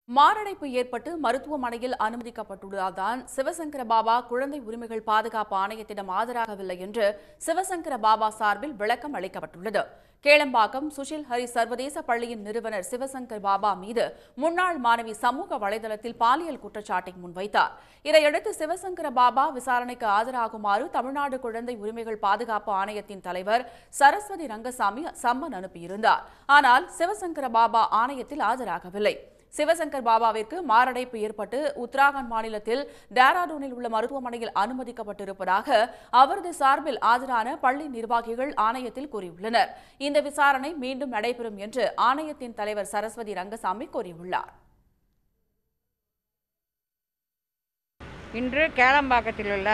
மாரடைப்பு ஏற்பட்டு மருத்துவமனையில் அனுமதிக்கப்பட்டுள்ளதால்தான் சிவசங்கர பாபா குழந்தை உரிமைகள் பாதுகாப்பு ஆணையத்திடம் ஆஜராகவில்லை என்று சிவசங்கர பாபா சார்பில் விளக்கம் அளிக்கப்பட்டுள்ளது கேளம்பாக்கம் சுஷில் ஹரி சர்வதேச பள்ளியின் நிறுவனர் சிவசங்கர் பாபா மீது முன்னாள் மாணவி சமூக வலைதளத்தில் பாலியல் குற்றச்சாட்டை முன்வைத்தார் இதையடுத்து சிவசங்கர பாபா விசாரணைக்கு ஆஜராகுமாறு தமிழ்நாடு குழந்தை உரிமைகள் பாதுகாப்பு ஆணையத்தின் தலைவர் சரஸ்வதி ரங்கசாமி சம்மன் அனுப்பியிருந்தார் ஆனால் சிவசங்கர பாபா ஆணையத்தில் ஆஜராகவில்லை சிவசங்கர் பாபாவிற்கு மாரடைப்பு ஏற்பட்டு உத்தராகண்ட் மாநிலத்தில் டேராடூனில் உள்ள மருத்துவமனையில் அனுமதிக்கப்பட்டிருப்பதாக அவரது சார்பில் ஆஜரான பள்ளி நிர்வாகிகள் ஆணையத்தில் கூறியுள்ளனர் இந்த விசாரணை மீண்டும் நடைபெறும் என்று ஆணையத்தின் தலைவர் சரஸ்வதி ரங்கசாமி கூறியுள்ளார் இன்று கேளம்பாக்கத்தில் உள்ள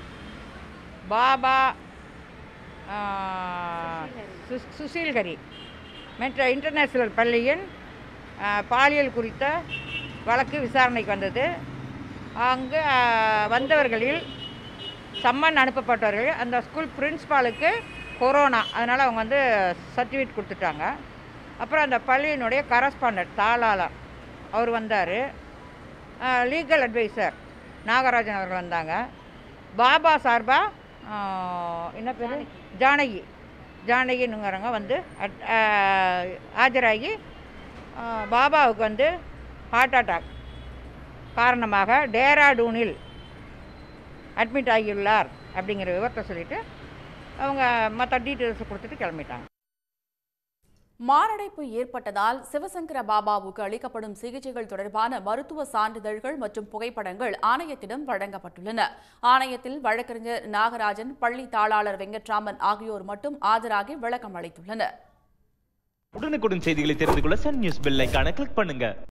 பாபா ஆ, சு- சுசீல்கரி மெட்ரோ இன்டர்நேஷனல் பள்ளியின் ஆ, பாலியல் குறித்த வழக்கு விசாரணைக்கு வந்தது அங்கு ஆ, வந்தவர்களில் சம்மன் அனுப்பப்பட்டவர்கள் அந்த ஸ்கூல் பிரின்ஸ்பாலுக்கு கொரோனா அதனால் அவங்க வந்து சர்டிஃபிகேட் கொடுத்துட்டாங்க அப்புறம் அந்த பள்ளியினுடைய கரஸ்பாண்டன்ட் தாளாளர் அவர் வந்தார் லீகல் அட்வைசர் நாகராஜன் அவர்கள் வந்தாங்க பாபா சார்பா ஆ, என்ன பேர் ஜானகி ஜானகினுங்கிறவங்க வந்து அட்- ஆ, ஆஜராகி ஆ, பாபாவுக்கு வந்து ஹார்ட் அட்டாக் காரணமாக டேராடூனில் அட்மிட் ஆகியுள்ளார் அப்படிங்கிற விவரத்தை சொல்லிவிட்டு அவங்க மற்ற டீட்டெயில்ஸ் கொடுத்துட்டு கிளம்பிட்டாங்க மாரடைப்பு ஏற்பட்டதால் சிவசங்கர பாபாவுக்கு அளிக்கப்படும் சிகிச்சைகள் தொடர்பான மருத்துவ சான்றிதழ்கள் மற்றும் புகைப்படங்கள் ஆணையத்திடம் வழங்கப்பட்டுள்ளன ஆணையத்தில் வழக்கறிஞர் நாகராஜன் பள்ளி தாளாளர் வெங்கட்ராமன் ஆகியோர் மட்டும் ஆஜராகி விளக்கம் அளித்துள்ளனர் உடனுக்குடன் செய்திகளை தெரிந்து கொள்ள சன் நியூஸ் பெல் ஐகானை கிளிக் பண்ணுங்க